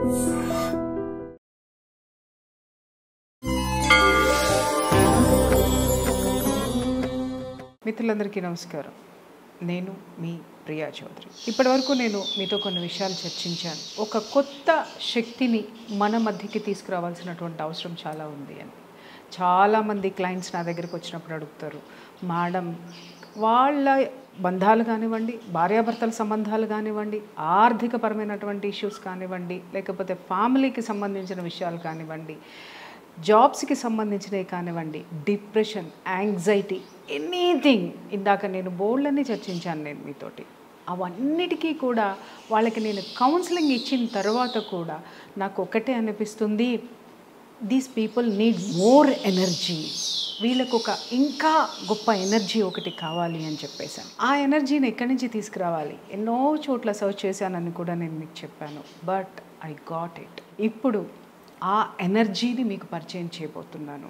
మిత్రులందరికీ నమస్కారం నేను మీ ప్రియా చౌదరి ఇప్పటివరకు నేను మీతో కొన్ని విషయాలు చర్చించాను ఒక కొత్త శక్తిని మన మధ్యకి తీసుకురావాల్సినటువంటి అవసరం చాలా ఉంది అని చాలామంది క్లయింట్స్ నా దగ్గరికి వచ్చినప్పుడు అడుగుతారు మేడం వాళ్ళ బంధాలు కానివ్వండి భార్యాభర్తల సంబంధాలు కానివ్వండి ఆర్థికపరమైనటువంటి ఇష్యూస్ కానివ్వండి లేకపోతే ఫ్యామిలీకి సంబంధించిన విషయాలు కానివ్వండి జాబ్స్కి సంబంధించినవి కానివ్వండి డిప్రెషన్ యాంగ్జైటీ ఎనీథింగ్ ఇందాక నేను బోల్డ్ని చర్చించాను నేను మీతోటి అవన్నిటికీ కూడా వాళ్ళకి నేను కౌన్సిలింగ్ ఇచ్చిన తర్వాత కూడా నాకు ఒకటే అనిపిస్తుంది these people need more energy వీళ్ళకు ఒక ఇంకా గొప్ప ఎనర్జీ ఒకటి కావాలి అని చెప్పేశాను ఆ ఎనర్జీని ఎక్కడి నుంచి తీసుకురావాలి ఎన్నో చోట్ల సర్చ్ చేశానని కూడా నేను మీకు చెప్పాను బట్ ఐ గాట్ ఇట్ ఇప్పుడు ఆ ఎనర్జీని మీకు పరిచయం చేయబోతున్నాను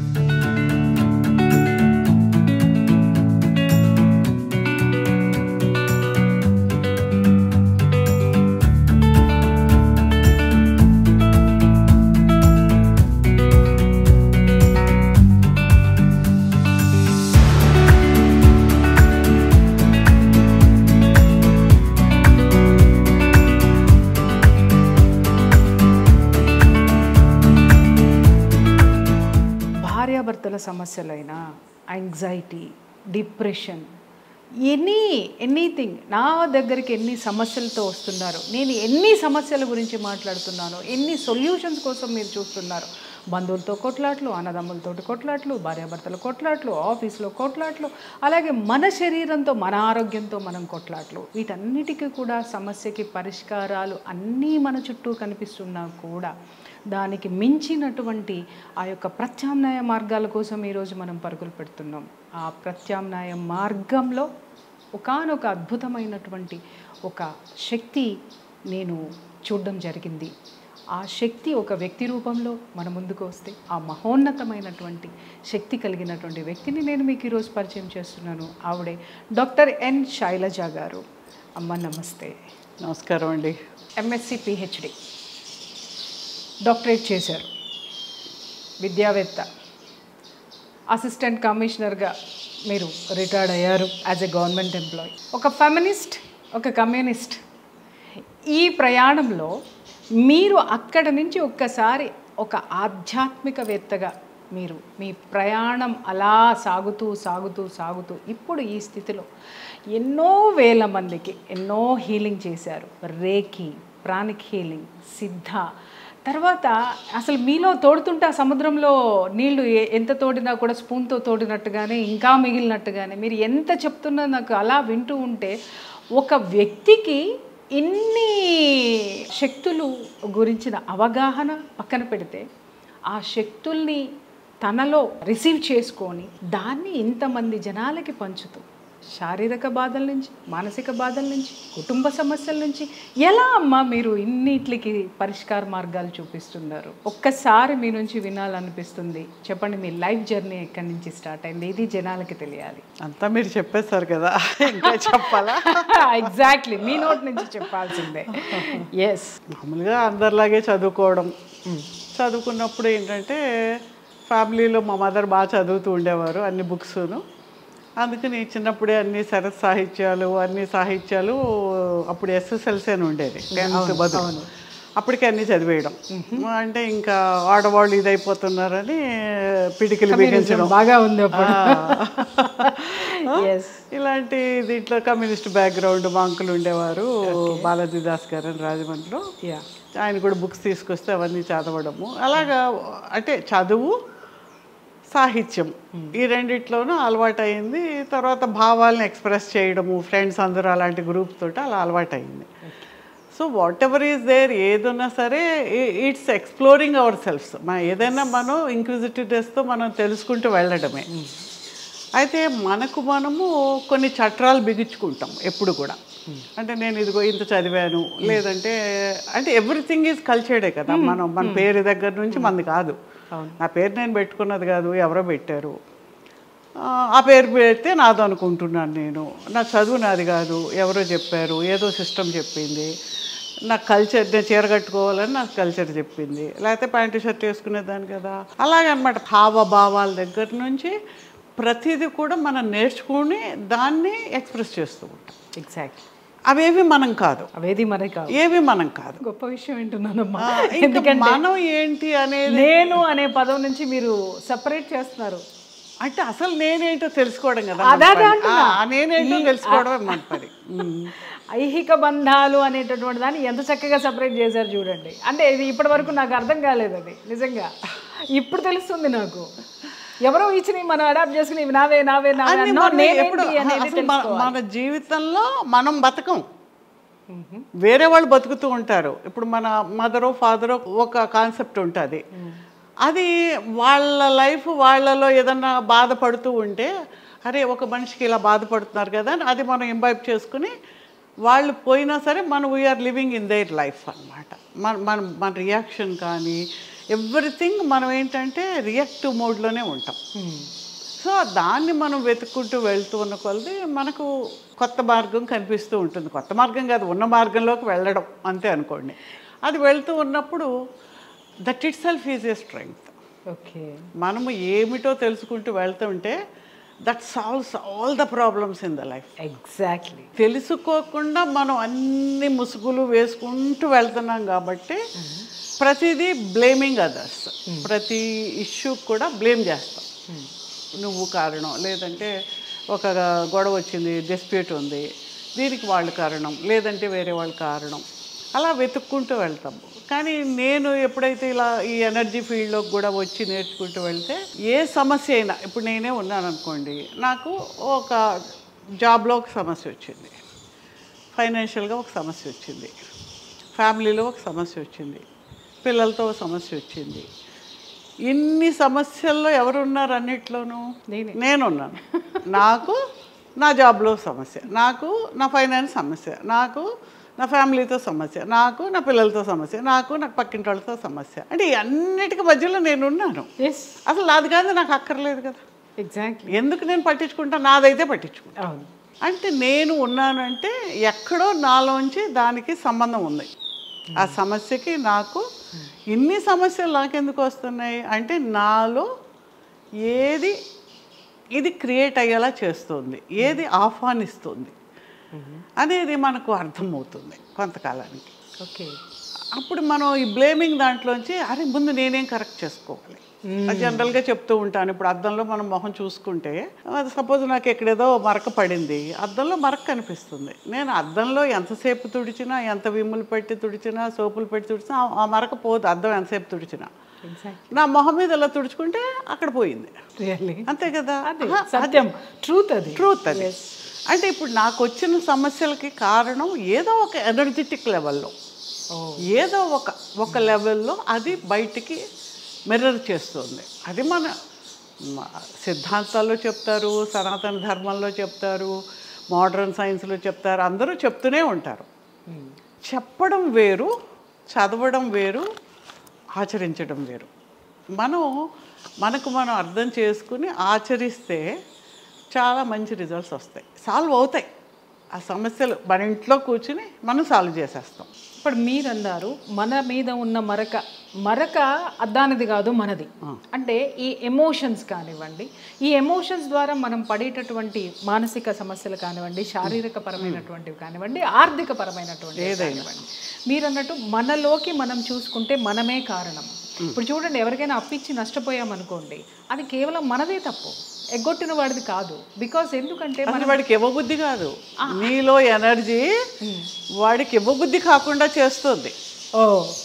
భార్యాభర్తల సమస్యలైనా యాంగ్జైటీ డిప్రెషన్ ఎనీ ఎనీథింగ్ నా దగ్గరికి ఎన్ని సమస్యలతో వస్తున్నారు నేను ఎన్ని సమస్యల గురించి మాట్లాడుతున్నాను ఎన్ని సొల్యూషన్స్ కోసం మీరు చూస్తున్నారు బంధువులతో కొట్లాట్లు అన్నదమ్ములతోటి కొట్లాట్లు భార్యాభర్తల కొట్లాట్లు ఆఫీస్లో కొట్లాట్లు అలాగే మన శరీరంతో మన ఆరోగ్యంతో మనం కొట్లాట్లు వీటన్నిటికీ కూడా సమస్యకి పరిష్కారాలు అన్నీ మన చుట్టూ కనిపిస్తున్నా కూడా దానికి మించినటువంటి ఆ యొక్క ప్రత్యామ్నాయ మార్గాల కోసం ఈరోజు మనం పరుగులు పెడుతున్నాం ఆ ప్రత్యామ్నాయ మార్గంలో ఒకానొక అద్భుతమైనటువంటి ఒక శక్తి నేను చూడడం జరిగింది ఆ శక్తి ఒక వ్యక్తి రూపంలో మన ముందుకు వస్తే ఆ మహోన్నతమైనటువంటి శక్తి కలిగినటువంటి వ్యక్తిని నేను మీకు ఈరోజు పరిచయం చేస్తున్నాను ఆవిడే డాక్టర్ ఎన్ శైలజ గారు అమ్మ నమస్తే నమస్కారం అండి ఎంఎస్సి పిహెచ్డి డాక్టరేట్ చేశారు విద్యావేత్త అసిస్టెంట్ కమిషనర్గా మీరు రిటైర్డ్ అయ్యారు యాజ్ ఎ గవర్నమెంట్ ఎంప్లాయీ ఒక ఫెమినిస్ట్ ఒక కమ్యూనిస్ట్ ఈ ప్రయాణంలో మీరు అక్కడ నుంచి ఒక్కసారి ఒక ఆధ్యాత్మికవేత్తగా మీరు మీ ప్రయాణం అలా సాగుతూ సాగుతూ సాగుతూ ఇప్పుడు ఈ స్థితిలో ఎన్నో వేల మందికి ఎన్నో హీలింగ్ చేశారు రేకి ప్రాణిక్ హీలింగ్ సిద్ధ తర్వాత అసలు మీలో తోడుతుంటే ఆ సముద్రంలో నీళ్లు ఎ- ఎంత తోడినా కూడా స్పూన్తో తోడినట్టుగానే ఇంకా మిగిలినట్టుగానే మీరు ఎంత చెప్తున్నా నాకు అలా వింటూ ఉంటే ఒక వ్యక్తికి ఇన్ని శక్తులు గురించిన అవగాహన పక్కన పెడితే ఆ శక్తుల్ని తనలో రిసీవ్ చేసుకొని దాన్ని ఇంతమంది జనాలకి పంచుతూ శారీరక బాధల నుంచి మానసిక బాధల నుంచి కుటుంబ సమస్యల నుంచి ఎలా అమ్మా మీరు ఇన్నిట్లకి పరిష్కార మార్గాలు చూపిస్తున్నారు ఒక్కసారి మీ నుంచి వినాలనిపిస్తుంది చెప్పండి మీ లైఫ్ జర్నీ ఎక్కడి నుంచి స్టార్ట్ అయింది ఇది జనాలకి తెలియాలి అంతా మీరు చెప్పేశారు కదా ఇంకా చెప్పాలా ఎగ్జాక్ట్లీ మీ నోట్ నుంచి చెప్పాల్సిందే ఎస్ మామూలుగా అందరిలాగే చదువుకోవడం చదువుకున్నప్పుడు ఏంటంటే ఫ్యామిలీలో మా మదర్ బాగా చదువుతూ ఉండేవారు అన్ని బుక్స్ను అందుకని చిన్నప్పుడే అన్ని సరస్ సాహిత్యాలు అన్ని సాహిత్యాలు అప్పుడు ఎస్ఎస్ఎల్సీ అని ఉండేది టెన్త్ బదులు అప్పటికే అన్ని చదివేయడం అంటే ఇంకా ఆడవాళ్ళు ఇదైపోతున్నారని పిడికిలు బిగించడం బాగా ఉంది అప్పుడు ఆ. ఎస్ ఇలాంటి దీంట్లో కమ్యూనిస్ట్ బ్యాక్గ్రౌండ్ మా అంకులు ఉండేవారు బాలాజీ దాస్ గారు అని రాజమండ్రిలో యా ఆయన కూడా బుక్స్ తీసుకొస్తే అవన్నీ చదవడము అలాగా అంటే చదువు సాహిత్యం ఈ రెండిట్లోనూ అలవాటు అయింది తర్వాత భావాలను ఎక్స్ప్రెస్ చేయడము ఫ్రెండ్స్ అందరూ అలాంటి గ్రూప్ తోటి అలా అలవాటు అయింది so whatever is there ఏదున్నా సరే ఇట్స్ ఎక్స్ప్లోరింగ్ అవర్ సెల్ఫ్స్ మన ఏదైనా మనం ఇంక్విజిటివ్నెస్తో మనం తెలుసుకుంటూ వెళ్ళడమే అయితే మనకు మనము కొన్ని చట్రాలు బిగించుకుంటాం ఎప్పుడు కూడా అంటే నేను ఇదిగో ఇంత చదివాను లేదంటే అంటే ఎవ్రీథింగ్ ఈజ్ కల్చర్డే కదా మనం మన పేరు దగ్గర నుంచి మనది కాదు నా పేరు నేను పెట్టుకున్నది కాదు ఎవరో పెట్టారు ఆ, ఆ పేరు పెడితే నాది అనుకుంటున్నాను నేను నా చదువు నాది కాదు ఎవరో చెప్పారు ఏదో సిస్టమ్ చెప్పింది నా కల్చర్ నేను చీర కట్టుకోవాలని నాకు కల్చర్ చెప్పింది లేకపోతే ప్యాంటు షర్ట్ వేసుకునేదాన్ని కదా అలాగనమాట హావభావాల దగ్గర నుంచి ప్రతిదీ కూడా మనం నేర్చుకుని దాన్ని ఎక్స్ప్రెస్ చేస్తూ ఉంటాం ఎగ్జాక్ట్లీ అవేవి మనం కాదు అవేది మరి కాదు ఏవి మనం కాదు గొప్ప విషయం వింటున్నానమ్మా ఆ, ఇంకా ఎందుకంటే మనం ఏంటి అనేది నేను అనే పదం నుంచి మీరు సపరేట్ చేస్తున్నారు అంటే అసలు నేనేంటో తెలుసుకోవడం కదా అదే మన పని. అంటున్నా. ఆ, నేనేంటో తెలుసుకోవడమే మన పని ఉమ్. ఐహిక బంధాలు అనేటటువంటి దాన్ని ఎంత చక్కగా సపరేట్ చేశారు చూడండి అంటే ఇది ఇప్పటి వరకు నాకు అర్థం కాలేదు అది నిజంగా ఇప్పుడు తెలుస్తుంది నాకు ఎవరో ఇచ్చి మనం అడాప్ట్ చేసుకుని ఇవి నావే నావే నావే అన్ని అన్నో మనం నేనేంటి ఎప్పుడు అనేది అసలు మన- తెలుసుకోవాలి. మన జీవితంలో మనం బతకం వేరే వాళ్ళు బతుకుతూ ఉంటారు ఇప్పుడు మన మదరో ఫాదరో ఒక కాన్సెప్ట్ ఉంటుంది అది వాళ్ళ లైఫ్ వాళ్ళలో ఏదన్నా బాధపడుతూ ఉంటే అరే ఒక మనిషికి ఇలా బాధపడుతున్నారు కదా అని అది మనం ఇంబైబ్ చేసుకుని వాళ్ళు పోయినా సరే మనం we are living in there life అనమాట మన మన మన రియాక్షన్ కానీ ఎవ్రీథింగ్ మనం ఏంటంటే రియాక్టివ్ మోడ్లోనే ఉంటాం Hmm. సో దాన్ని మనం వెతుక్కుంటూ వెళ్తూ ఉన్న కొలది మనకు కొత్త మార్గం కనిపిస్తూ ఉంటుంది కొత్త మార్గం కాదు ఉన్న మార్గంలోకి వెళ్ళడం అంతే అనుకోండి అది వెళ్తూ ఉన్నప్పుడు that itself is a strength okay మనము ఏమిటో తెలుసుకుంటూ వెళ్తుంటే that solves all the problems in the life exactly తెలుసుకోకుండా మనం అన్ని ముసుగులు వేసుకుంటూ వెళ్తున్నాం కాబట్టి ప్రతిదీ బ్లేమింగ్ అదర్స్ ప్రతి ఇష్యూ కూడా బ్లేమ్ చేస్తాం నువ్వు కారణం లేదంటే ఒక గొడవ వచ్చింది డిస్ప్యూట్ ఉంది దీనికి వాళ్ళు కారణం లేదంటే వేరే వాళ్ళ కారణం అలా వెతుక్కుంటూ వెళ్తాము కానీ నేను ఎప్పుడైతే ఇలా ఈ ఎనర్జీ ఫీల్డ్లోకి కూడా వచ్చి నేర్చుకుంటూ వెళ్తే ఏ సమస్య అయినా ఇప్పుడు నేనే ఉన్నాను అనుకోండి నాకు ఒక జాబ్లో ఒక సమస్య వచ్చింది ఫైనాన్షియల్గా ఒక సమస్య వచ్చింది ఫ్యామిలీలో ఒక సమస్య వచ్చింది పిల్లలతో ఒక సమస్య వచ్చింది ఇన్ని సమస్యల్లో ఎవరున్నారు అన్నిట్లోనూ నేనే. నేనున్నాను నాకు నా జాబ్లో సమస్య నాకు నా ఫైనాన్స్ సమస్య నాకు నా ఫ్యామిలీతో సమస్య నాకు నా పిల్లలతో సమస్య నాకు నాకు పక్కింటి వాళ్ళతో సమస్య అంటే ఈ అన్నిటికి మధ్యలో నేనున్నాను ఎస్ అసలు నాది కాదు నాకు అక్కర్లేదు కదా ఎగ్జాక్ట్లీ ఎందుకు నేను పట్టించుకుంటా నాదైతే పట్టించుకుంటా అవును అంటే నేను ఉన్నానంటే ఎక్కడో నాలోంచి దానికి సంబంధం ఉంది ఆ సమస్యకి నాకు ఇన్ని సమస్యలు నాకెందుకు వస్తున్నాయి అంటే నాలో ఏది ఇది క్రియేట్ అయ్యేలా చేస్తుంది ఏది ఆహ్వానిస్తుంది అనేది మనకు అర్థమవుతుంది కొంతకాలానికి ఓకే అప్పుడు మనం ఈ బ్లేమింగ్ దాంట్లోంచి అరే ముందు నేనేం కరెక్ట్ చేసుకోవాలి అది జనరల్గా చెప్తూ ఉంటాను ఇప్పుడు అద్దంలో మనం మొహం చూసుకుంటే సపోజ్ నాకు ఎక్కడేదో మరక పడింది అద్దంలో మరక కనిపిస్తుంది నేను అద్దంలో ఎంతసేపు తుడిచినా ఎంత విమ్ములు పెట్టి తుడిచినా సోపులు పెట్టి తుడిచినా ఆ- ఆ మరక పోదు అద్దం ఎంతసేపు తుడిచినా ఎగ్జాక్ట్ నా మొహం మీద ఇలా తుడుచుకుంటే అక్కడ పోయింది రియల్లీ అంతే కదా అది ఆహా, సత్యం ట్రూత్ అది ట్రూత్ అది అంటే ఇప్పుడు నాకు వచ్చిన సమస్యలకి కారణం ఏదో ఒక ఎనర్జెటిక్ లెవెల్లో ఓ ఏదో ఒక ఒక లెవెల్లో అది బయటికి మిర్రర్ చేస్తుంది అది మన మ- సిద్ధాంతాల్లో చెప్తారు సనాతన ధర్మంలో చెప్తారు మోడర్న్ సైన్స్లో చెప్తారు అందరూ చెప్తూనే ఉంటారు చెప్పడం వేరు చదవడం వేరు ఆచరించడం వేరు మనం మనకు మనం అర్థం చేసుకుని ఆచరిస్తే చాలా మంచి రిజల్ట్స్ వస్తాయి సాల్వ్ అవుతాయి ఆ సమస్యలు మన ఇంట్లో కూర్చుని మనం సాల్వ్ చేసేస్తాం ఇప్పుడు మీరు అన్నారు మన మీద ఉన్న మరక మరక అద్దానిది కాదు మనది అంటే ఈ ఎమోషన్స్ కానివ్వండి ఈ ఎమోషన్స్ ద్వారా మనం పడేటటువంటి మానసిక సమస్యలు కానివ్వండి శారీరక పరమైనటువంటివి కానివ్వండి ఆర్థిక పరమైనటువంటివి కానివ్వండి మీరు అన్నట్టు మనలోకి మనం చూసుకుంటే మనమే కారణం ఇప్పుడు చూడండి ఎవరికైనా అప్పిచ్చి నష్టపోయామనుకోండి అది కేవలం మనదే తప్పు ఎగ్గొట్టిన వాడిది కాదు బికాస్ ఎందుకంటే అసలు వాడికి ఇవ్వబుద్ధి కాదు నీలో ఎనర్జీ వాడికి ఇవ్వబుద్ధి కాకుండా చేస్తుంది ఓ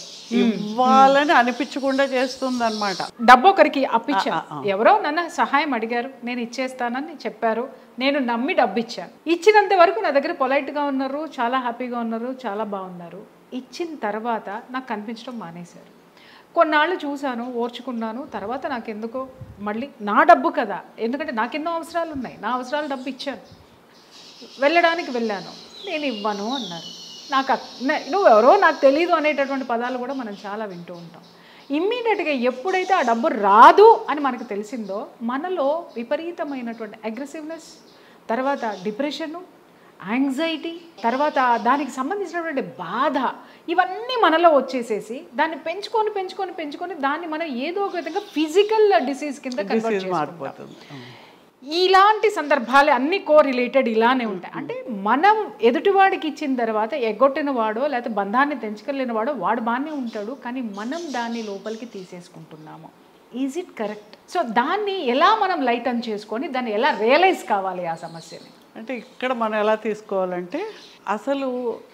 ఇవ్వాలని అనిపించకుండా చేస్తుంది అనమాట డబ్బు ఒకరికి అప్పిచ్చా ఎవరో నన్ను సహాయం అడిగారు నేను ఇచ్చేస్తానని చెప్పారు నేను నమ్మి డబ్బు ఇచ్చాను ఇచ్చినంత వరకు నా దగ్గర పొలైట్గా ఉన్నారు చాలా హ్యాపీగా ఉన్నారు చాలా బాగున్నారు ఇచ్చిన తర్వాత నాకు కనిపించడం మానేశారు కొన్నాళ్ళు చూశాను ఓర్చుకున్నాను తర్వాత నాకు ఎందుకో మళ్ళీ నా డబ్బు కదా ఎందుకంటే నాకెన్నో అవసరాలు ఉన్నాయి నా అవసరాలు డబ్బు ఇచ్చాను వెళ్ళడానికి వెళ్ళాను నేను ఇవ్వను అన్నారు నాకు అక్- నే- నువ్వెవరో నాకు తెలియదు అనేటటువంటి పదాలు కూడా మనం చాలా వింటూ ఉంటాం ఇమ్మీడియట్గా ఎప్పుడైతే ఆ డబ్బు రాదు అని మనకు తెలిసిందో మనలో విపరీతమైనటువంటి అగ్రెసివ్నెస్ తర్వాత డిప్రెషను యాంగ్జైటీ తర్వాత దానికి సంబంధించినటువంటి బాధ ఇవన్నీ మనలో వచ్చేసేసి దాన్ని పెంచుకొని పెంచుకొని పెంచుకొని దాన్ని మనం ఏదో ఒక విధంగా ఫిజికల్ డిసీజ్ కింద కన్వర్ట్ డిసీజ్ చేసుకుంటాం మారిపోతుంది ఇలాంటి సందర్భాలు అన్ని కో రిలేటెడ్ ఇలానే ఉంటాయి అంటే మనం ఎదుటివాడికి ఇచ్చిన తర్వాత ఎగ్గొట్టిన వాడో లేకపోతే బంధాన్ని తెంచుకోలేని వాడో వాడు బాగానే ఉంటాడు కానీ మనం దాన్ని లోపలికి తీసేసుకుంటున్నాము ఈజ్ ఇట్ కరెక్ట్ సో దాన్ని ఎలా మనం లైట్ అన్ చేసుకొని దాన్ని ఎలా రియలైజ్ కావాలి ఆ సమస్యని అంటే ఇక్కడ మనం ఎలా తీసుకోవాలంటే అసలు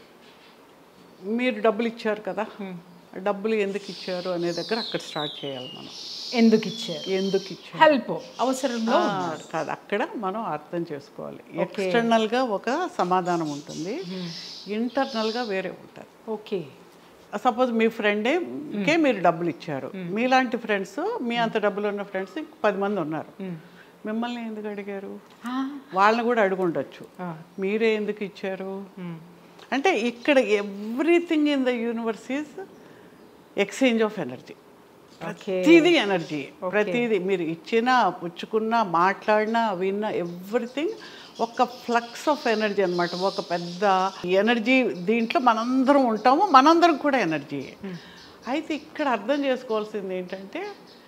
మీరు డబ్బులు ఇచ్చారు కదా డబ్బులు ఎందుకు ఇచ్చారు అనే దగ్గర అక్కడ స్టార్ట్ చేయాలి మనం ఎందుకు ఇచ్చారు ఎందుకు ఇచ్చారు హెల్ప్ అవసరంలో ఆ, కాదు అక్కడ మనం అర్థం చేసుకోవాలి ఎక్స్టర్నల్గా ఒక సమాధానం ఉంటుంది ఇంటర్నల్గా వేరే ఉంటుంది ఓకే సపోజ్ మీ ఫ్రెండే కే మీరు డబ్బులు ఇచ్చారు మీలాంటి ఫ్రెండ్స్ మీ అంత డబ్బులు ఉన్న ఫ్రెండ్స్ పది మంది ఉన్నారు మిమ్మల్ని ఎందుకు అడిగారు వాళ్ళని కూడా అడుగుండొచ్చు మీరే ఎందుకు ఇచ్చారు అంటే ఇక్కడ everything in the universe is exchange of energy ప్రతిదీ ఎనర్జీ ప్రతిదీ మీరు ఇచ్చినా పుచ్చుకున్నా మాట్లాడినా విన్నా ఎవ్రీథింగ్ ఒక ఫ్లక్స్ ఆఫ్ ఎనర్జీ అన్నమాట ఒక పెద్ద ఎనర్జీ దీంట్లో మనందరం ఉంటాము మనందరం కూడా ఎనర్జీ అయితే ఇక్కడ అర్థం చేసుకోవాల్సింది ఏంటంటే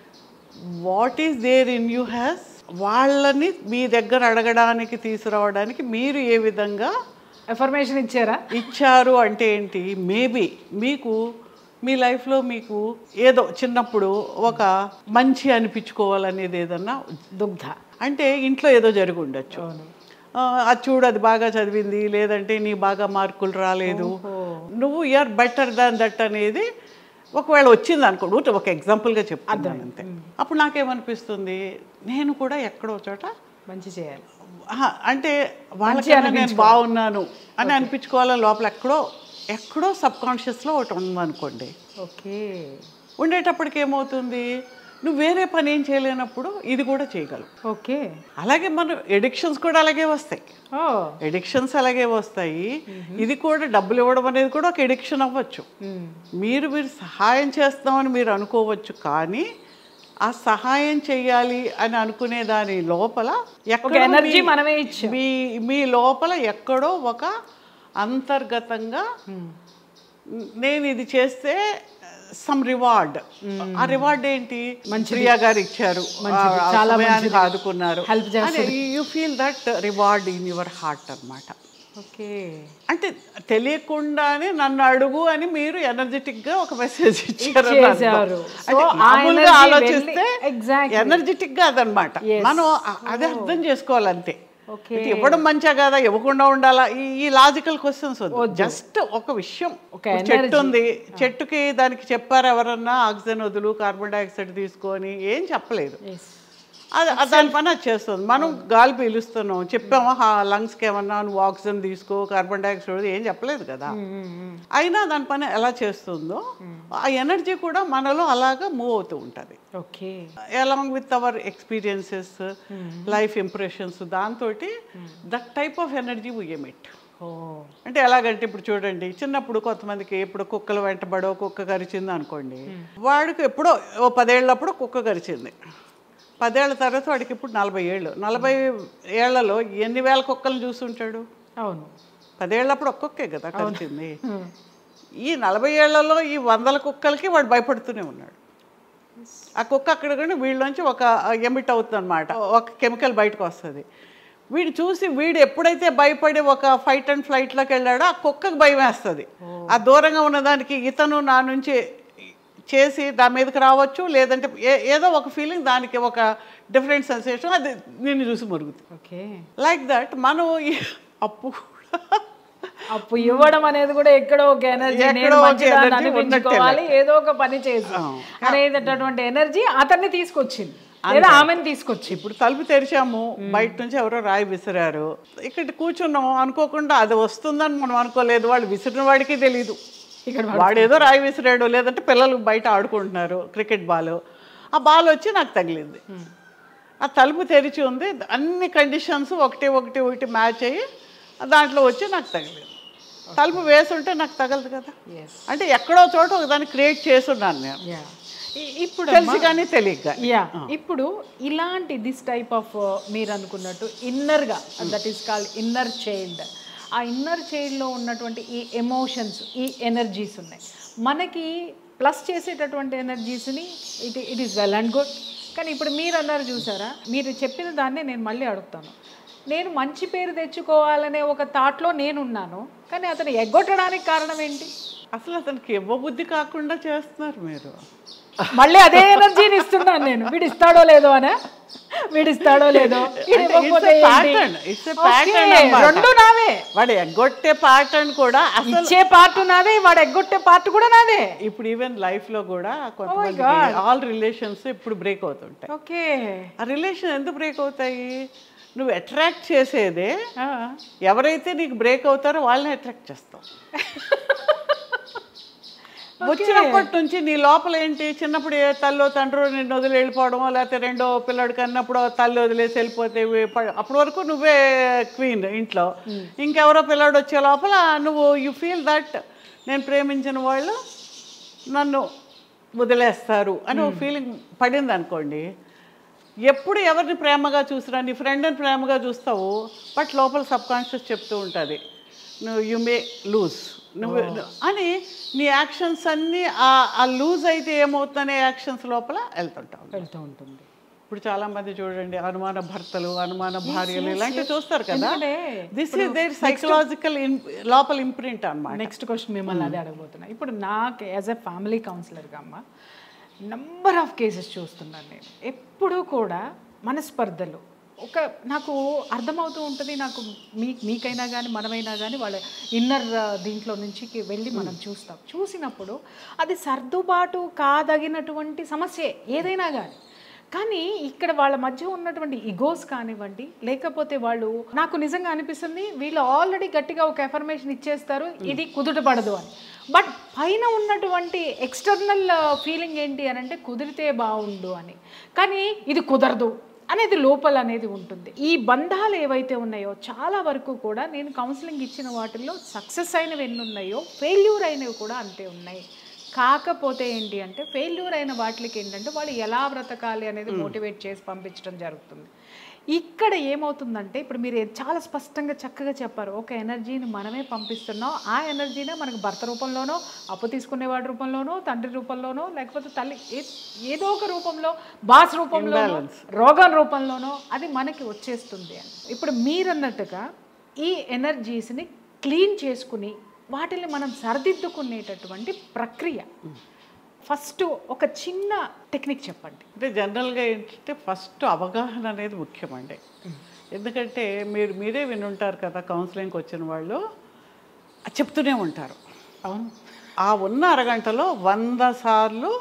what is there in you has వాళ్ళని మీ దగ్గర అడగడానికి తీసుకురావడానికి మీరు ఏ విధంగా ఇన్ఫర్మేషన్ ఇచ్చారా ఇచ్చారు అంటే ఏంటి మేబీ మీకు మీ లైఫ్లో మీకు ఏదో చిన్నప్పుడు ఒక మంచి అనిపించుకోవాలనేది ఏదన్నా దుగ్ధ అంటే ఇంట్లో ఏదో జరిగి ఉండొచ్చు ఆ, అది చూడు అది బాగా చదివింది లేదంటే నీ బాగా మార్కులు రాలేదు నువ్వు యూఆర్ బెటర్ దాన్ దట్ అనేది ఒకవేళ వచ్చింది అనుకోండి ఊరికే ఒక ఎగ్జాంపుల్గా చెప్తున్నాను అంతే అప్పుడు నాకేమనిపిస్తుంది నేను కూడా ఎక్కడో చోట మంచి చేయాలి ఆహా, అంటే వాళ్ళకైనా నేను బాగున్నాను అని అనిపించుకోవాలని లోపల ఎక్కడో ఎక్కడో సబ్ కాన్షియస్లో ఒకటి ఉందనుకోండి ఓకే ఉండేటప్పటికి ఏమవుతుంది నువ్వు వేరే పని ఏం చేయలేనప్పుడు ఇది కూడా చేయగలవు ఓకే అలాగే మనం ఎడిక్షన్స్ కూడా అలాగే వస్తాయి ఓ ఎడిక్షన్స్ అలాగే వస్తాయి ఇది కూడా డబ్బులు ఇవ్వడం అనేది కూడా ఒక ఎడిక్షన్ అవ్వచ్చు మీరు మీరు సహాయం చేస్తామని మీరు అనుకోవచ్చు కానీ ఆ సహాయం చేయాలి అని అనుకునే దాని లోపల ఎక్కడో energy మీ- మనమే ఇచ్చాం. మీ మీ లోపల ఎక్కడో ఒక అంతర్గతంగా నేను ఇది చేస్తే సమ్ రివార్డ్ ఆ రివార్డ్ ఏంటి ప్రియా గారు ఇచ్చారు చాలా ఆదుకున్నారు Help you feel that reward in your heart అన్నమాట ఓకే అంటే తెలియకుండానే నన్ను అడుగు అని మీరు ఎనర్జెటిక్ గా ఒక మెసేజ్ ఇచ్చారు ఇచ్చేశారు. So, ఆ మామూలుగా energy ఆలోచిస్తే వెళ్ళి- exactly. ఎనర్జెటిక్ గా అదనమాట మనం అ- అదే అర్థం చేసుకోవాలి అంతే ఓకే ఇది ఇవ్వడం మంచిగా కదా ఇవ్వకుండా ఉండాలా ఈ ఈ లాజికల్ క్వశ్చన్స్ వద్దు జస్ట్ ఒక విషయం ఒక ఇప్పుడు చెట్టు ఉంది చెట్టుకి దానికి చెప్పారు ఎవరన్నా ఆక్సిజన్ వదులు కార్బన్ డైఆక్సైడ్ తీసుకొని ఏం చెప్పలేదు అది అది దాని పని అది చేస్తుంది మనం గాలి పీలుస్తున్నాం చెప్పామా లంగ్స్కి ఏమన్నా నువ్వు ఆక్సిజన్ తీసుకో కార్బన్ డైఆక్సైడ్ వదులు ఏం చెప్పలేదు కదా అయినా దాని పని ఎలా చేస్తుందో ఆ ఎనర్జీ కూడా మనలో అలాగా మూవ్ అవుతూ ఉంటుంది okay along with our experiences life impressions దాంతో that type of energy we emit ఓ అంటే ఎలాగంటే ఇప్పుడు చూడండి చిన్నప్పుడు కొంతమందికి ఎప్పుడు కుక్కలు వెంటబడో కుక్క కరిచింది అనుకోండి వాడికి ఎప్పుడో ఓ పదేళ్ళప్పుడు కుక్క కరిచింది పదేళ్ల తర్వాత వాడికి ఇప్పుడు నలభై ఏళ్ళు నలభై ఏళ్లలో ఎన్ని వేల కుక్కలు చూసుంటాడు అవును పదేళ్ళప్పుడు ఒక్కొక్కే కదా కలిసింది ఈ నలభై ఏళ్లలో ఈ వందల కుక్కలకి వాడు భయపడుతూనే ఉన్నాడు ఆ కుక్క అక్కడ కానీ వీళ్ళలోంచి ఒక ఎమిట్ అవుతుంది అనమాట ఒక కెమికల్ బయటకు వస్తుంది వీడు చూసి వీడు ఎప్పుడైతే భయపడి ఒక ఫైట్ అండ్ ఫ్లైట్లోకి వెళ్ళాడో ఆ కుక్కకు భయం వేస్తుంది ఆ దూరంగా ఉన్నదానికి ఇతను నా నుంచి చేసి దాని మీదకి రావచ్చు లేదంటే ఏ- ఏదో ఒక ఫీలింగ్ దానికి ఒక డిఫరెంట్ సెన్సేషన్ అది నిన్ను చూసి మురుగుతుంది ఓకే లైక్ దట్ మనం ఈ అప్పు కూడా అప్పు ఇవ్వడం అనేది కూడా ఎక్కడో ఒక ఎనర్జీ నేను ఎక్కడో ఒక మంచిదాన్ని energy అనిపించుకోవాలి ఏదో ఒక పని చేసి అనేటటువంటి ఎనర్జీ అతన్ని తీసుకొచ్చింది లేదా ఆమెను తీసుకొచ్చి ఇప్పుడు తలుపు తెరిచాము బయట నుంచి ఎవరో రాయి విసిరారు ఇక్కడ కూర్చున్నాం అనుకోకుండా అది వస్తుందని మనం అనుకోలేదు వాళ్ళు విసిరిన వాడికి తెలియదు ఇక్కడ వాడు ఏదో రాయి విసిరాడు లేదంటే పిల్లలు బయట ఆడుకుంటున్నారు క్రికెట్ బాల్ ఆ బాల్ వచ్చి నాకు తగిలింది ఆ తలుపు తెరిచి ఉంది అన్ని కండిషన్స్ ఒకటి ఒకటి ఒకటి మ్యాచ్ అయ్యి దాంట్లో వచ్చి నాకు తగిలింది తలుపు వేసుంటే నాకు తగలదు కదా ఎస్ అంటే ఎక్కడో చోట ఒకదాన్ని క్రియేట్ చేస్తున్నాను నేను యా ఇప్పుడు తెలిసి కానీ తెలియక కానీ. యా ఇప్పుడు ఇలాంటి దిస్ టైప్ ఆఫ్ మీరు అనుకున్నట్టు ఇన్నర్గా that is called inner child ఆ ఇన్నర్ చైల్డ్లో ఉన్నటువంటి ఈ ఎమోషన్స్ ఈ ఎనర్జీస్ ఉన్నాయి మనకి ప్లస్ చేసేటటువంటి ఎనర్జీస్ని it it is well and good కానీ ఇప్పుడు మీరు అన్నారు చూసారా మీరు చెప్పిన దాన్నే నేను మళ్ళీ అడుగుతాను నేను మంచి పేరు తెచ్చుకోవాలనే ఒక థాట్లో నేనున్నాను కానీ అతను ఎగ్గొట్టడానికి కారణం ఏంటి అసలు అతనికి ఇవ్వబుద్ధి కాకుండా చేస్తున్నారు మీరు మళ్ళీ అదే ఎనర్జీని ఇస్తున్నాను నేను వీడు ఇస్తాడో లేదో అనే వీడు ఇస్తాడో లేదో వీడు అంటే it's a ఇవ్వకపోతే ఏంటి? pattern. It's a pattern Okay, అన్నమాట. రెండు నావే వాడు ఎగ్గొట్టే ప్యాటర్న్ కూడా అసలు ఇచ్చే పార్ట్ నాదే వాడు ఎగ్గొట్టే పార్ట్ కూడా నాదే ఇప్పుడు ఈవెన్ లైఫ్ లో కూడా కొంతమంది ఆల్ రిలేషన్స్ ఇప్పుడు బ్రేక్ అవుతుంటాయి ఓకే ఆ రిలేషన్ ఎందుకు బ్రేక్ అవుతాయి నువ్వు అట్రాక్ట్ చేసేదే ఎవరైతే నీకు బ్రేక్ అవుతారో వాళ్ళని అట్రాక్ట్ చేస్తావు వచ్చినప్పటి నుంచి నీ లోపల ఏంటి చిన్నప్పుడు ఏ తల్లో తండ్రో నిన్ను వదిలి వెళ్ళిపోవడం లేకపోతే రెండో పిల్లడు కన్నప్పుడు తల్లి వదిలేసి వెళ్ళిపోతే ఇవి ప- అప్పటి వరకు నువ్వే క్వీన్ ఇంట్లో ఇంకెవరో పిల్లాడు వచ్చే లోపల నువ్వు యు ఫీల్ దట్ నేను ప్రేమించిన వాళ్ళు నన్ను వదిలేస్తారు అని ఒక ఫీలింగ్ పడింది అనుకోండి ఎప్పుడు ఎవరిని ప్రేమగా చూసినా నీ ఫ్రెండ్ని ప్రేమగా చూస్తావు బట్ లోపల సబ్ కాన్షియస్ చెప్తూ ఉంటుంది నువ్వు యు మే లూజ్ నువ్వు అని నీ యాక్షన్స్ అన్నీ ఆ- ఆ లూజ్ అయితే ఏమవుతుందనే యాక్షన్స్ లోపల వెళ్తుంటావు వెళ్తూ ఉంటుంది ఇప్పుడు చాలా మంది చూడండి అనుమాన భర్తలు అనుమాన భార్యలు ఇలాంటివి చూస్తారు కదా ఎందుకంటే దిస్ ఇస్ దేర్ సైకలాజికల్ లోపల ఇంప్రింట్ అన్నమాట నెక్స్ట్ క్వశ్చన్ మిమ్మల్ని అదే అడగబోతున్నా ఇప్పుడు నాకు యాజ్ ఎ ఫ్యామిలీ కౌన్సిలర్గా అమ్మ నంబర్ ఆఫ్ కేసెస్ చూస్తున్నాను నేను ఎప్పుడూ కూడా మనస్పర్ధలు ఒక నాకు అర్థమవుతూ ఉంటుంది నాకు మీ మీకైనా కానీ మనమైనా కానీ వాళ్ళ ఇన్నర్ దీంట్లో నుంచి వెళ్ళి మనం చూస్తాం చూసినప్పుడు అది సర్దుబాటు కాదగినటువంటి సమస్యే ఏదైనా కానీ కానీ ఇక్కడ వాళ్ళ మధ్య ఉన్నటువంటి ఇగోస్ కానివ్వండి లేకపోతే వాళ్ళు నాకు నిజంగా అనిపిస్తుంది వీళ్ళు ఆల్రెడీ గట్టిగా ఒక ఎఫర్మేషన్ ఇచ్చేస్తారు ఇది కుదుట పడదు అని బట్ పైన ఉన్నటువంటి ఎక్స్టర్నల్ ఫీలింగ్ ఏంటి అని అంటే కుదిరితే బాగుండు అని కానీ ఇది కుదరదు అనేది లోపల అనేది ఉంటుంది ఈ బంధాలు ఏవైతే ఉన్నాయో చాలా వరకు కూడా నేను కౌన్సిలింగ్ ఇచ్చిన వాటిల్లో సక్సెస్ అయినవి ఎన్ని ఉన్నాయో ఫెయిల్యూర్ అయినవి కూడా అంతే ఉన్నాయి కాకపోతే ఏంటి అంటే ఫెయిల్యూర్ అయిన వాటికి ఏంటంటే వాళ్ళు ఎలా బ్రతకాలి అనేది మోటివేట్ చేసి పంపించడం జరుగుతుంది ఇక్కడ ఏమవుతుందంటే ఇప్పుడు మీరు ఏ- చాలా స్పష్టంగా చక్కగా చెప్పారు ఒక ఎనర్జీని మనమే పంపిస్తున్నాం ఆ ఎనర్జీనే మనకు భర్త రూపంలోనో అప్పు తీసుకునేవాడి రూపంలోనో తండ్రి రూపంలోనో లేకపోతే తల్లి ఏ- ఏదో ఒక రూపంలో బాస్ రూపంలోనో రోగం రూపంలోనో అది మనకి వచ్చేస్తుంది అని ఇప్పుడు మీరన్నట్టుగా ఈ ఎనర్జీస్ని క్లీన్ చేసుకుని వాటిని మనం సరిదిద్దుకునేటటువంటి ప్రక్రియ ఫస్ట్ ఒక చిన్న టెక్నిక్ చెప్పండి అంటే జనరల్గా ఏంటంటే ఫస్ట్ అవగాహన అనేది ముఖ్యమండి ఎందుకంటే మీరు మీరే వినుంటారు కదా కౌన్సిలింగ్కి వచ్చిన వాళ్ళు అది చెప్తూనే ఉంటారు అవును ఆ ఉన్న అరగంటలో వంద సార్లు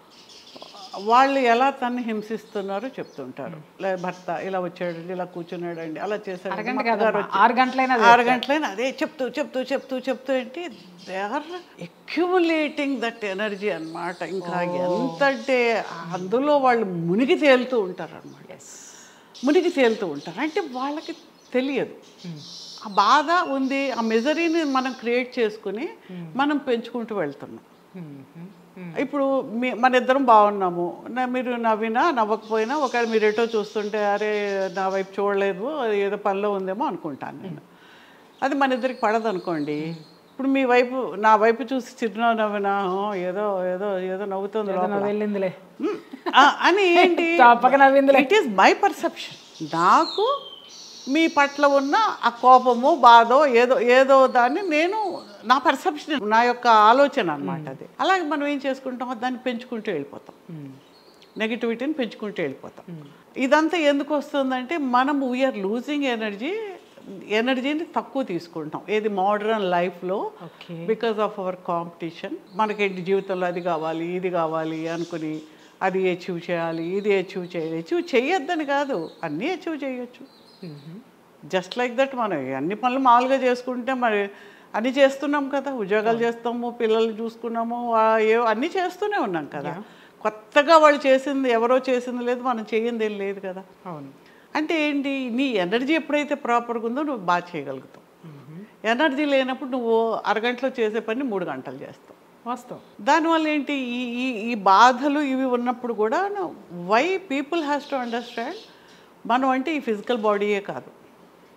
వాళ్ళు ఎలా తన్ని హింసిస్తున్నారో చెప్తుంటారు లే భర్త ఇలా వచ్చాడండి ఇలా కూర్చున్నాడండి అలా చేశాడు అరగంట మా అత్తగారు కాదమ్మా, ఆరు గంటలైనా ఆరు గంటలైనా అదే చెప్తూ చెప్తూ చెప్తూ చెప్తూ ఏంటి they are accumulating that energy అన్నమాట ఇంకా ఎంత అంటే అందులో వాళ్ళు మునిగి తేలుతూ ఉంటారు అనమాట మునిగి తేలుతూ ఉంటారు అంటే వాళ్ళకి తెలియదు ఆ బాధ ఉంది ఆ మెజరీని మనం క్రియేట్ చేసుకుని మనం పెంచుకుంటూ వెళ్తున్నాం ఇప్పుడు మీ మన ఇద్దరం బాగున్నాము నా మీరు నవ్వినా నవ్వకపోయినా ఒకవేళ మీరు ఎటో చూస్తుంటే అరే నా వైపు చూడలేదు అది ఏదో పనిలో ఉందేమో అనుకుంటాను నేను అది మన ఇద్దరికి పడదు అనుకోండి ఇప్పుడు మీ వైపు నా వైపు చూసి చిరునవ్వు నవ్వినా "ఓ, ఏదో ఏదో ఏదో నవ్వుతుంది లోపల." వెళ్ళిందిలే మ్, ఆ, అని ఏంటి తప్పక నవ్విందిలే ఇట్ ఈస్ మై పర్సెప్షన్ నాకు మీ పట్ల ఉన్న ఆ కోపము బాధో ఏదో ఏదో దాన్ని నేను నా పర్సెప్షన్ నా యొక్క ఆలోచన అన్నమాట అది అలాగే మనం ఏం చేసుకుంటాం దాన్ని పెంచుకుంటూ వెళ్ళిపోతాం నెగిటివిటీని పెంచుకుంటూ వెళ్ళిపోతాం ఇదంతా ఎందుకు వస్తుందంటే మనం వీఆర్ లూజింగ్ ఎనర్జీ ఎనర్జీని తక్కువ తీసుకుంటాం ఏది మోడర్న్ లైఫ్లో okay because of our competition మనకేంటి జీవితంలో అది కావాలి ఇది కావాలి అనుకుని అది అచీవ్ చేయాలి ఇది అచీవ్ చేయాలి అచీవ్ చేయొద్దని కాదు అన్నీ అచీవ్ చేయొచ్చు జస్ట్ లైక్ దట్ మనం అన్ని పనులు మామూలుగా చేసుకుంటే మరి అన్నీ చేస్తున్నాం కదా ఉద్యోగాలు చేస్తాము పిల్లలు చూసుకున్నాము ఆ ఏ- అన్నీ చేస్తూనే ఉన్నాం కదా కొత్తగా వాళ్ళు చేసింది ఎవరో చేసింది లేదు మనం చేయింది ఏం లేదు కదా అవును అంటే ఏంటి నీ ఎనర్జీ ఎప్పుడైతే ప్రాపర్గా ఉందో నువ్వు బాగా చేయగలుగుతావు ఎనర్జీ లేనప్పుడు నువ్వు అరగంటలో చేసే పని మూడు గంటలు చేస్తావు వాస్తవం దానివల్ల ఏంటి ఈ ఈ ఈ బాధలు ఇవి ఉన్నప్పుడు కూడా why people has to understand మనం అంటే ఈ ఫిజికల్ బాడీయే కాదు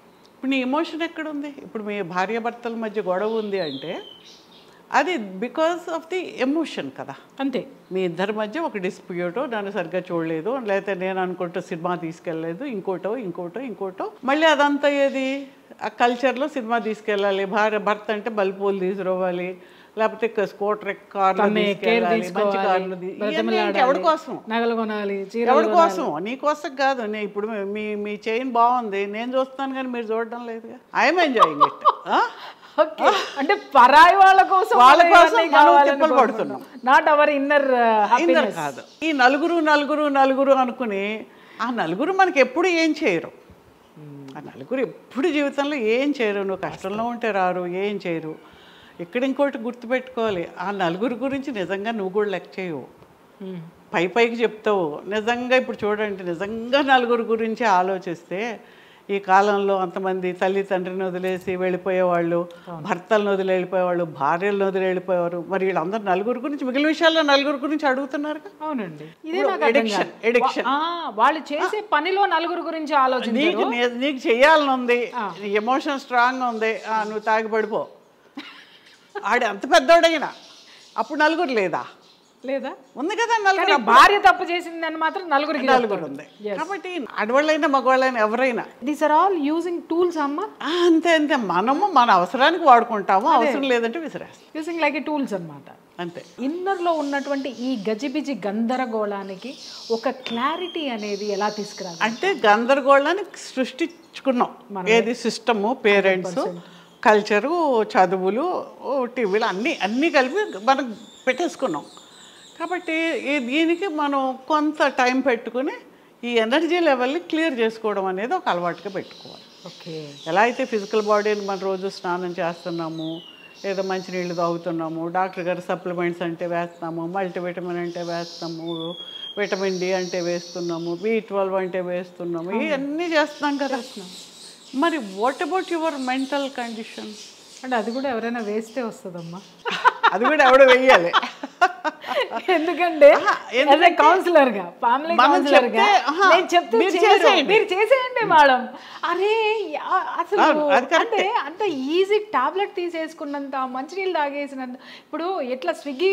ఇప్పుడు నీ ఎమోషన్ ఎక్కడుంది ఇప్పుడు మీ భార్యాభర్తల మధ్య గొడవ ఉంది అంటే అది బికాస్ ఆఫ్ ది ఎమోషన్ కదా అంతే మీ ఇద్దరి మధ్య ఒక డిస్ప్యూటో నన్ను సరిగ్గా చూడలేదు లేకపోతే నేను అనుకుంటూ సినిమా తీసుకెళ్ళలేదు ఇంకోటో ఇంకోటో ఇంకోటో మళ్ళీ అదంతా ఏది ఆ కల్చర్లో సినిమా తీసుకెళ్ళాలి భార్య భర్త అంటే బల్బులు తీసుకురావాలి లేకపోతే స్కూటర్ కార్లు తన్నే కేర్ తీసుకెళ్ళాలి మంచి తీసుకోవాలి కార్లు తీ- ఇవన్నీ బ్రతిమలాడాలి, ఎవరి కోసం నగలు కొనాలి చీరలు ఎవరి కోసం నీ కోసం కాదు నే ఇప్పుడు మీ మీ చైన్ బాగుంది నేను చూస్తాను కానీ మీరు చూడడం లేదుగా ఐఎమ్ ఎంజాయింగ్ ఇట్ ఓకే అంటే పరాయి వాళ్ళ కోసం వాళ్ళ మనం కోసం ఇవన్నీ మనం కావాలని తిప్పలు కోరుకుంటున్నాం. నాట్ అవర్ ఇన్నర్ ఇందరు కాదు ఈ నలుగురు నలుగురు నలుగురు అనుకుని ఆ నలుగురు మనకి ఎప్పుడు ఏం చేయరు ఆ నలుగురు ఎప్పుడు జీవితంలో ఏం చేయరు నువ్వు కష్టంలో ఉంటే రారు ఏం చేయరు ఇక్కడ ఇంకోటి గుర్తుపెట్టుకోవాలి ఆ నలుగురు గురించి నిజంగా నువ్వు కూడా లెక్క చేయవు పై పైకి చెప్తావు నిజంగా ఇప్పుడు చూడండి నిజంగా నలుగురు గురించి ఆలోచిస్తే ఈ కాలంలో అంతమంది తల్లి తండ్రిని వదిలేసి వెళ్ళిపోయేవాళ్ళు భర్తలను వదిలి వెళ్ళిపోయేవాళ్ళు భార్యలను వదిలి వెళ్ళిపోయేవారు మరి వీళ్ళందరూ నలుగురు గురించి మిగిలిన విషయాల్లో నలుగురు గురించి అడుగుతున్నారు అవునండి ఇదే ఇప్పుడు నాకు అర్థం addiction, కాదు. addiction. వా- ఆ, వాళ్ళు చేసే పనిలో నలుగురు గురించి ఆలోచించారు నీకు నీ- నీకు చెయ్యాలని ఉంది నీ ఎమోషన్ స్ట్రాంగ్గా ఉంది ఆ, నువ్వు తాగి పడిపో ఆడు ఎంత పెద్దోడైనా అప్పుడు నలుగురు లేదా లేదా ఉంది కదా కానీ నలుగురు భార్య తప్పు చేసిందని మాత్రం నలుగురికి నలుగురు ఉంది కాబట్టి ఆడవాళ్ళైనా మగవాళ్ళైనా ఎవరైనా these are all using tools అమ్మ ఆ, అంతే అంతే మనము మన అవసరానికి వాడుకుంటాము అవసరం లేదంటే విసిరేస్తాం యూజింగ్ లైక్ ఏ టూల్స్ అన్నమాట అంతే ఇన్నర్లో ఉన్నటువంటి ఈ గజిబిజి గందరగోళానికి ఒక క్లారిటీ అనేది ఎలా తీసుకురాలి అంటే గందరగోళాన్ని సృష్టించుకున్నాం ఏది సిస్టము పేరెంట్స్ కల్చరు చదువులు ఓ, టీవీలు అన్నీ అన్నీ కలిపి మనం పెట్టేసుకున్నాం కాబట్టి ఈ దీనికి మనం కొంత టైం పెట్టుకుని ఈ ఎనర్జీ లెవెల్ని క్లియర్ చేసుకోవడం అనేది ఒక అలవాటుగా పెట్టుకోవాలి ఓకే ఎలా అయితే ఫిజికల్ బాడీని మనం రోజు స్నానం చేస్తున్నాము ఏదో మంచినీళ్ళు తాగుతున్నాము డాక్టర్ గారు సప్లిమెంట్స్ అంటే వేస్తాము మల్టీవిటమిన్ అంటే వేస్తాము విటమిన్ డి అంటే వేస్తున్నాము బి ట్వెల్వ్ అంటే వేస్తున్నాము ఇవన్నీ చేస్తున్నాం కదా మరి what about your mental condition అంటే అది కూడా ఎవరైనా వేస్తే వస్తుందమ్మా అది కూడా ఎవడో వెయ్యాలి ఎందుకంటే ఎందుకంటే కౌన్సిలర్ గా ఫ్యామిలీ మనం కౌన్సిలర్ గా చెప్తే, ఆహా, నేను చెప్తే మీరు చేయరు. చేసేయండి. మీరు చేసేయండి మేడం అరే యా- అసలు అవును, అది అంటే అంత ఈజీ టాబ్లెట్ తీసేసుకున్నంత మంచినీళ్ళు తాగేసినంత ఇప్పుడు ఎట్లా స్విగ్గీ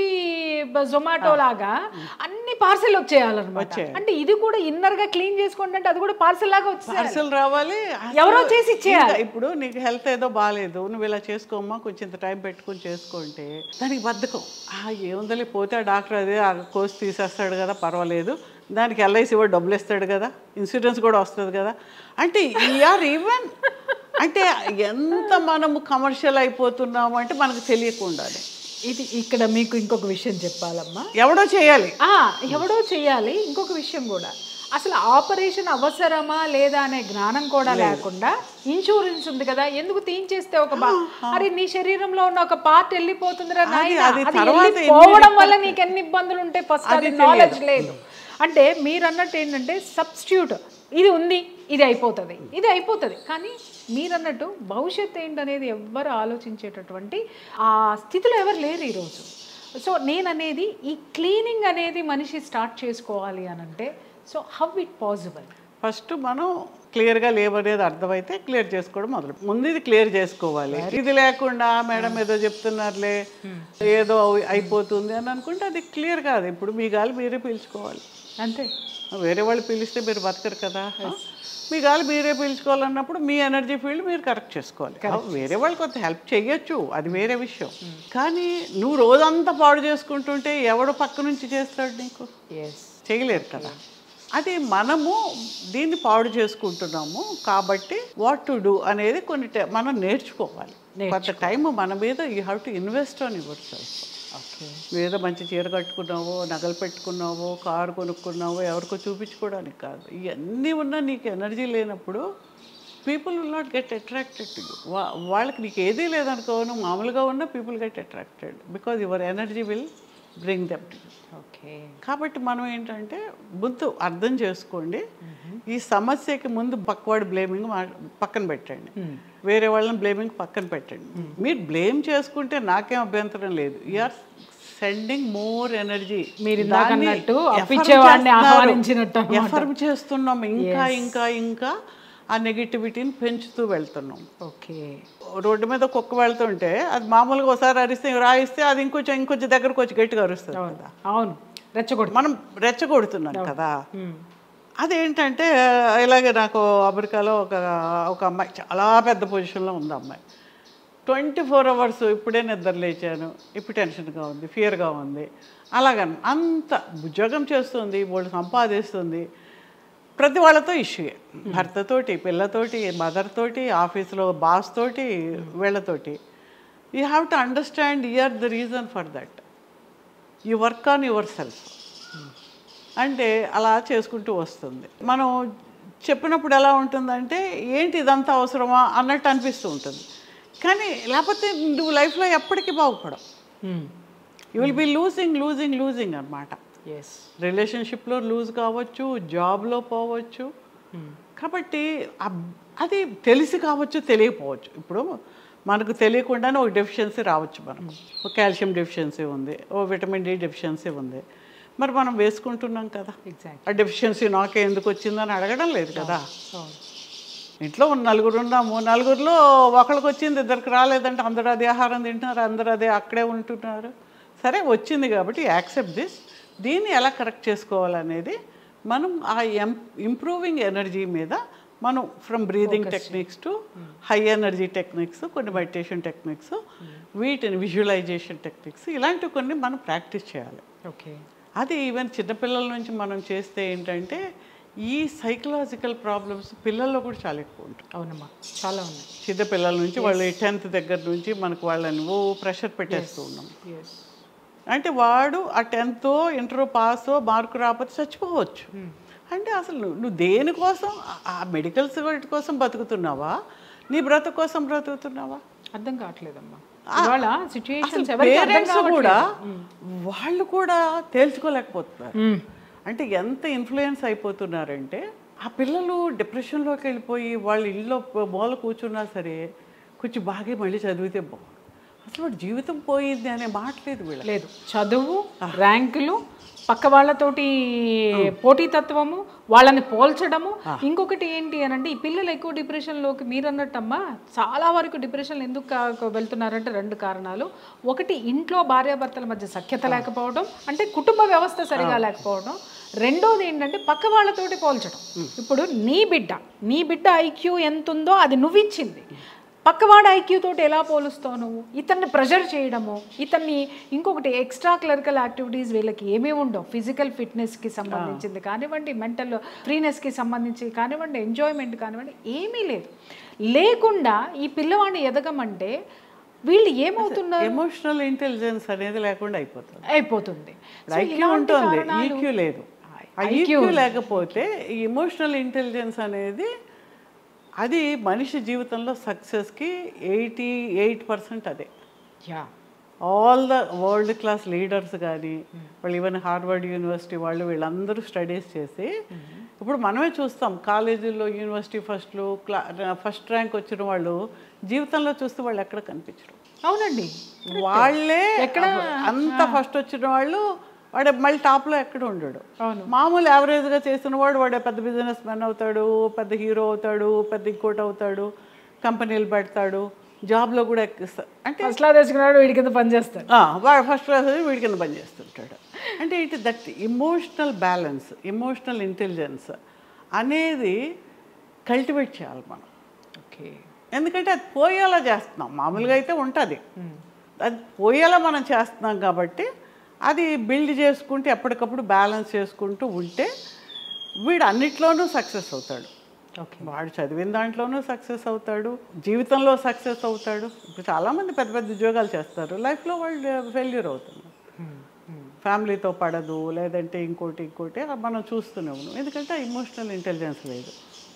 జొమాటో లాగా అన్ని పార్సెల్ వచ్చేయాలన్నమాట అంటే ఇది కూడా ఇన్నర్ గా క్లీన్ చేసుకోండి అంటే అది కూడా పార్సెల్ లాగా వచ్చేయాలి పార్సల్ రావాలి అసలు ఎవరో చేసి ఇచ్చేయాలి. ఇంకా ఇప్పుడు నీకు హెల్త్ ఏదో బాగాలేదు నువ్వు ఇలా చేసుకోమ్మా కొంచెం ఇంత టైం పెట్టుకుని చేసుకుంటే దానికి బద్ధకం ఆ, ఏముందలే పోతే ఆ డాక్టర్ అదే ఆ కోర్స్ తీసేస్తాడు కదా పర్వాలేదు దానికి ఎల్ఐసి కూడా డబ్బులు ఇస్తాడు కదా ఇన్సూరెన్స్ కూడా వస్తుంది కదా అంటే ఈఆర్ ఈవెన్ అంటే ఎంత మనము కమర్షియల్ అయిపోతున్నాము అంటే మనకు తెలియకుండాలి ఇది ఇక్కడ మీకు ఇంకొక విషయం చెప్పాలమ్మా ఎవడో చేయాలి ఆ, ఎవడో చెయ్యాలి ఇంకొక విషయం కూడా అసలు ఆపరేషన్ అవసరమా లేదా అనే జ్ఞానం కూడా లేకుండా ఇన్సూరెన్స్ ఉంది కదా ఎందుకు తీయించేస్తే ఒక బా అరే నీ శరీరంలో ఉన్న ఒక పార్ట్ వెళ్ళిపోతుందిరా నాయనా. అది అది తర్వాత వెళ్ళిపోవడం వల్ల నీకు ఎన్ని ఇబ్బందులు ఉంటాయి ఫస్ట్ అది నాలెడ్జ్ లేదు అంటే మీరు అన్నట్టు ఏంటంటే సబ్స్టిట్యూట్ ఇది ఉంది ఇది అయిపోతుంది ఇది అయిపోతుంది కానీ మీరు అన్నట్టు భవిష్యత్ ఏంటనేది ఎవ్వరు ఆలోచించేటటువంటి ఆ స్థితిలో ఎవరు లేరు ఈరోజు సో నేను అనేది ఈ క్లీనింగ్ అనేది మనిషి స్టార్ట్ చేసుకోవాలి అని అంటే so how it possible first మనం క్లియర్గా లేవనేది అర్థమైతే క్లియర్ చేసుకోవడం మొదలు ముందు ఇది క్లియర్ చేసుకోవాలి ఇది లేకుండా మేడం ఏదో చెప్తున్నారులే ఏదో అయి- అయిపోతుంది అని అనుకుంటే అది క్లియర్ కాదు ఇప్పుడు మీ గాలి మీరే పీల్చుకోవాలి అంతే వేరే వాళ్ళు పీలిస్తే మీరు బతకరు కదా మీ గాలి మీరే పీల్చుకోవాలన్నప్పుడు మీ ఎనర్జీ ఫీల్డ్ మీరు కరెక్ట్ చేసుకోవాలి వేరే వాళ్ళు కొంత హెల్ప్ చేయొచ్చు అది వేరే విషయం కానీ నువ్వు రోజంతా పాడు చేసుకుంటుంటే ఎవడు పక్క నుంచి చేస్తాడు నీకు ఎస్ చేయలేరు కదా అది మనము దీన్ని పాడు చేసుకుంటున్నాము కాబట్టి వాట్ టు డూ అనేది కొన్ని టై- మనం నేర్చుకోవాలి కొంత టైం మన మీద యూ హ్యావ్ టు ఇన్వెస్ట్ అని ఇవ్వచ్చు ఓకే ఏదో మంచి చీర కట్టుకున్నావో నగలు పెట్టుకున్నావో కారు కొనుక్కున్నావో ఎవరికో చూపించుకోవడానికి కాదు ఇవన్నీ ఉన్నా నీకు ఎనర్జీ లేనప్పుడు people will not get attracted to you వాళ్ళకి నీకు ఏదీ లేదనుకో నువ్వు మామూలుగా ఉన్న people get attracted because your energy will bring them to you okay కాబట్టి మనం ఏంటంటే ముందు అర్థం చేసుకోండి ఈ సమస్యకి ముందు పక్కవాడి బ్లేమింగ్ పక్కన పెట్టండి వేరే వాళ్ళని బ్లేమింగ్ పక్కన పెట్టండి మీరు బ్లేమ్ చేసుకుంటే నాకేం అభ్యంతరం లేదు ఆర్ సెండింగ్ మోర్ ఎనర్జీ మీరు ఇందాక అన్నట్టు అప్పిచ్చేవాడిని ఆహ్వానించినట్టు అన్నమాట. ఎఫర్మ్ చేస్తున్నాం ఇంకా ఇంకా ఇంకా ఆ నెగిటివిటీని పెంచుతూ వెళ్తున్నాం ఓకే రోడ్డు మీద కుక్క వెళ్తుంటే అది మామూలుగా ఒకసారి అరిస్తే రాయిస్తే అది ఇంకొంచెం ఇంకొంచెం దగ్గరకు వచ్చి గట్టిగా అరుస్తుంది అవును అవును రెచ్చగొడు మనం రెచ్చగొడుతున్నాం కదా అదేంటంటే ఇలాగే నాకు అమెరికాలో ఒక ఒక అమ్మాయి చాలా పెద్ద పొజిషన్లో ఉంది అమ్మాయి ట్వంటీ ఫోర్ అవర్స్ ఇప్పుడే నిద్ర లేచాను ఇప్పుడు టెన్షన్గా ఉంది ఫియర్గా ఉంది అలాగని అంత ఉద్యోగం చేస్తుంది వాళ్ళు సంపాదిస్తుంది ప్రతి వాళ్ళతో ఇష్యూయే భర్తతోటి పిల్లతోటి మదర్ తోటి ఆఫీస్లో బాస్ తోటి వీళ్ళతోటి you have to understand here the reason for that you work on yourself అంటే అలా చేసుకుంటూ వస్తుంది మనం చెప్పినప్పుడు ఎలా ఉంటుందంటే ఏంటి ఇదంతా అవసరమా అన్నట్టు అనిపిస్తూ ఉంటుంది కానీ లేకపోతే నువ్వు లైఫ్లో ఎప్పటికీ బాగుపడవు you will be losing losing losing అనమాట ఎస్ రిలేషన్షిప్లో లూజ్ కావచ్చు జాబ్లో పోవచ్చు కాబట్టి అబ్- అది తెలిసి కావచ్చు తెలియకపోవచ్చు ఇప్పుడు మనకు తెలియకుండానే ఒక డెఫిషియన్సీ రావచ్చు మనకు ఒక కాల్షియం డెఫిషియన్సీ ఉంది ఓ విటమిన్ డి డెఫిషియన్సీ ఉంది మరి మనం వేసుకుంటున్నాం కదా ఎగ్జాక్ట్ ఆ డెఫిషియన్సీ నాకే ఎందుకు వచ్చిందని అడగడం లేదు కదా అవును ఇంట్లో ఉన్న నలుగురు ఉన్నాము నలుగురిలో ఒకరికి వచ్చింది ఇద్దరికి రాలేదంటే అందరూ అదే ఆహారం తింటున్నారు అందరూ అదే అక్కడే ఉంటున్నారు సరే వచ్చింది కాబట్టి యాక్సెప్ట్ దిస్ దీన్ని ఎలా కరెక్ట్ చేసుకోవాలనేది మనం ఆ ఎం ఇంప్రూవింగ్ ఎనర్జీ మీద మనం from breathing techniques to high energy techniques కొన్ని మెడిటేషన్ టెక్నిక్స్ వీటిని విజువలైజేషన్ టెక్నిక్స్ ఇలాంటివి కొన్ని మనం ప్రాక్టీస్ చేయాలి ఓకే అది ఈవెన్ చిన్నపిల్లల నుంచి మనం చేస్తే ఏంటంటే ఈ సైకలాజికల్ ప్రాబ్లమ్స్ పిల్లల్లో కూడా చాలా ఎక్కువ ఉంటుంది అవునమ్మా చాలా ఉన్నాయి చిన్న పిల్లల నుంచి వాళ్ళు టెన్త్ దగ్గర నుంచి మనకు వాళ్ళని ఓ ప్రెషర్ పెట్టేస్తూ ఉన్నాం ఎస్ అంటే వాడు ఆ టెన్త్ ఇంటర్ పాస్ మార్కు రాకపోతే చచ్చిపోవచ్చు అంటే అసలు నువ్వు నువ్వు దేనికోసం ఆ- ఆ మెడికల్స్ వాటి కోసం బతుకుతున్నావా నీ బ్రతుకు కోసం బ్రతుకుతున్నావా అర్థం కావట్లేదమ్మా ఇవాళ సిచ్యుయేషన్స్ ఎవరికి అర్థం పేరెంట్స్ కావట్లేదు కూడా వాళ్ళు కూడా తేల్చుకోలేకపోతున్నారు అంటే ఎంత ఇన్ఫ్లుయెన్స్ అయిపోతున్నారంటే ఆ పిల్లలు డిప్రెషన్లోకి వెళ్ళిపోయి వాళ్ళ ఇల్లు మూల కూర్చున్నా సరే కొంచెం బాగా మళ్ళీ చదివితే బాగుంది అసలు వాడి జీవితం పోయింది అనే మాట లేదు వీళ్ళ లేదు చదువు ర్యాంకులు పక్క వాళ్ళతోటి పోటీతత్వము వాళ్ళని పోల్చడము ఇంకొకటి ఏంటి అని అంటే ఈ పిల్లలు ఎక్కువ డిప్రెషన్లోకి మీరు అన్నట్టమ్మా చాలా వరకు డిప్రెషన్ ఎందుకు కా- వెళ్తున్నారంటే రెండు కారణాలు ఒకటి ఇంట్లో భార్యాభర్తల మధ్య సఖ్యత లేకపోవడం అంటే కుటుంబ వ్యవస్థ సరిగా లేకపోవడం రెండోది ఏంటంటే పక్క వాళ్ళతోటి పోల్చడం ఇప్పుడు నీ బిడ్డ నీ బిడ్డ ఐక్యూ ఎంత ఉందో అది నువ్విచ్చింది పక్కవాడు ఐక్యూ తోటి ఎలా పోలుస్తావు నువ్వు ఇతన్ని ప్రెషర్ చేయడము ఇతన్ని ఇంకొకటి ఎక్స్ట్రా క్లరికల్ యాక్టివిటీస్ వీళ్ళకి ఏమీ ఉండవు ఫిజికల్ ఫిట్నెస్కి సంబంధించింది కానివ్వండి మెంటల్ ఫ్రీనెస్కి సంబంధించి కానివ్వండి ఎంజాయ్మెంట్ కానివ్వండి ఏమీ లేదు లేకుండా ఈ పిల్లవాడిని ఎదగమంటే వీళ్ళు ఏమవుతున్నారు ఎమోషనల్ ఇంటెలిజెన్స్ అనేది లేకుండా అయిపోతుంది అయిపోతుంది So, ఐక్యూ ఇలాంటి ఉంటుంది కారణాలు- ఈక్యూ లేదు ఆ IQ ఈక్యూ లేకపోతే ఈ ఎమోషనల్ ఇంటెలిజెన్స్ అనేది అది మనిషి జీవితంలో సక్సెస్కి ఎయిటీ ఎయిట్ పర్సెంట్ అదే yeah all the world class leaders కానీ వాళ్ళు ఈవెన్ హార్వర్డ్ యూనివర్సిటీ వాళ్ళు వీళ్ళందరూ స్టడీస్ చేసి ఇప్పుడు మనమే చూస్తాం కాలేజీల్లో యూనివర్సిటీ ఫస్ట్లు క్లా ఫస్ట్ ర్యాంక్ వచ్చిన వాళ్ళు జీవితంలో చూస్తే వాళ్ళు ఎక్కడ కనిపించరు అవునండి వాళ్ళే ఎక్కడ? అంత ఫస్ట్ వచ్చిన వాళ్ళు వాడు మళ్ళీ టాప్లో ఎక్కడ ఉండడు అవును మామూలు యావరేజ్గా చేసిన వాడు వాడు పెద్ద బిజినెస్ మ్యాన్ అవుతాడు పెద్ద హీరో అవుతాడు పెద్ద ఇంకోటి అవుతాడు కంపెనీలు పెడతాడు జాబ్లో కూడా ఎక్కిస్తాడు అంటే ఫస్ట్ క్లాస్ తెచ్చుకున్నాడు వీడి కింద పనిచేస్తాడు ఆ, వాడు ఫస్ట్ క్లాస్ వీడి కింద పనిచేస్తుంటాడు అంటే it that emotional balance emotional intelligence అనేది కల్టివేట్ చేయాలి మనం ఓకే ఎందుకంటే అది పోయేలా చేస్తున్నాం మామూలుగా అయితే ఉంటుంది అది పోయేలా మనం చేస్తున్నాం కాబట్టి అది బిల్డ్ చేసుకుంటూ ఎప్పటికప్పుడు బ్యాలెన్స్ చేసుకుంటూ ఉంటే వీడు అన్నిట్లోనూ సక్సెస్ అవుతాడు ఓకే వాడు చదివిన దాంట్లోనూ సక్సెస్ అవుతాడు జీవితంలో సక్సెస్ అవుతాడు ఇప్పుడు చాలామంది పెద్ద పెద్ద ఉద్యోగాలు చేస్తారు లైఫ్లో వాళ్ళు ఫెయిల్యూర్ అవుతున్నారు ఫ్యామిలీతో పడదు లేదంటే ఇంకోటి ఇంకోటి అలా మనం చూస్తూనే ఉన్నాం ఎందుకంటే ఆ ఇమోషనల్ ఇంటెలిజెన్స్ లేదు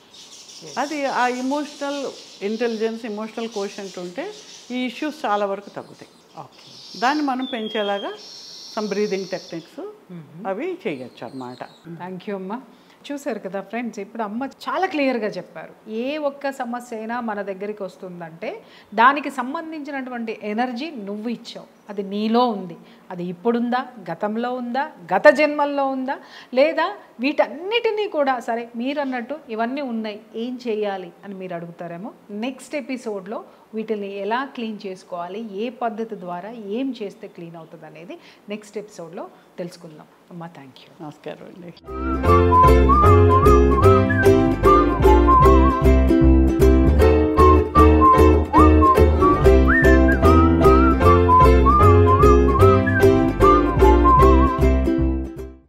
అది ఆ ఇమోషనల్ ఇంటెలిజెన్స్ ఇమోషనల్ కోషంట్ ఉంటే ఈ ఇష్యూస్ చాలా వరకు తగ్గుతాయి ఓకే దాన్ని మనం పెంచేలాగా సమ్ బ్రీదింగ్ టెక్నిక్స్ అవి చేయొచ్చు అన్నమాట థ్యాంక్ యూ అమ్మా చూశారు కదా ఫ్రెండ్స్ ఇప్పుడు అమ్మ చాలా క్లియర్గా చెప్పారు ఏ ఒక్క సమస్య అయినా మన దగ్గరికి వస్తుందంటే దానికి సంబంధించినటువంటి ఎనర్జీ నువ్వు ఇచ్చావు అది నీలో ఉంది అది ఇప్పుడుందా గతంలో ఉందా గత జన్మల్లో ఉందా లేదా వీటన్నిటినీ కూడా సరే మీరు అన్నట్టు ఇవన్నీ ఉన్నాయి ఏం చేయాలి అని మీరు అడుగుతారేమో నెక్స్ట్ ఎపిసోడ్లో వీటిని ఎలా క్లీన్ చేసుకోవాలి ఏ పద్ధతి ద్వారా ఏం చేస్తే క్లీన్ అవుతుంది అనేది నెక్స్ట్ ఎపిసోడ్లో తెలుసుకుందాం అమ్మ థ్యాంక్ యూ నమస్కారం అండి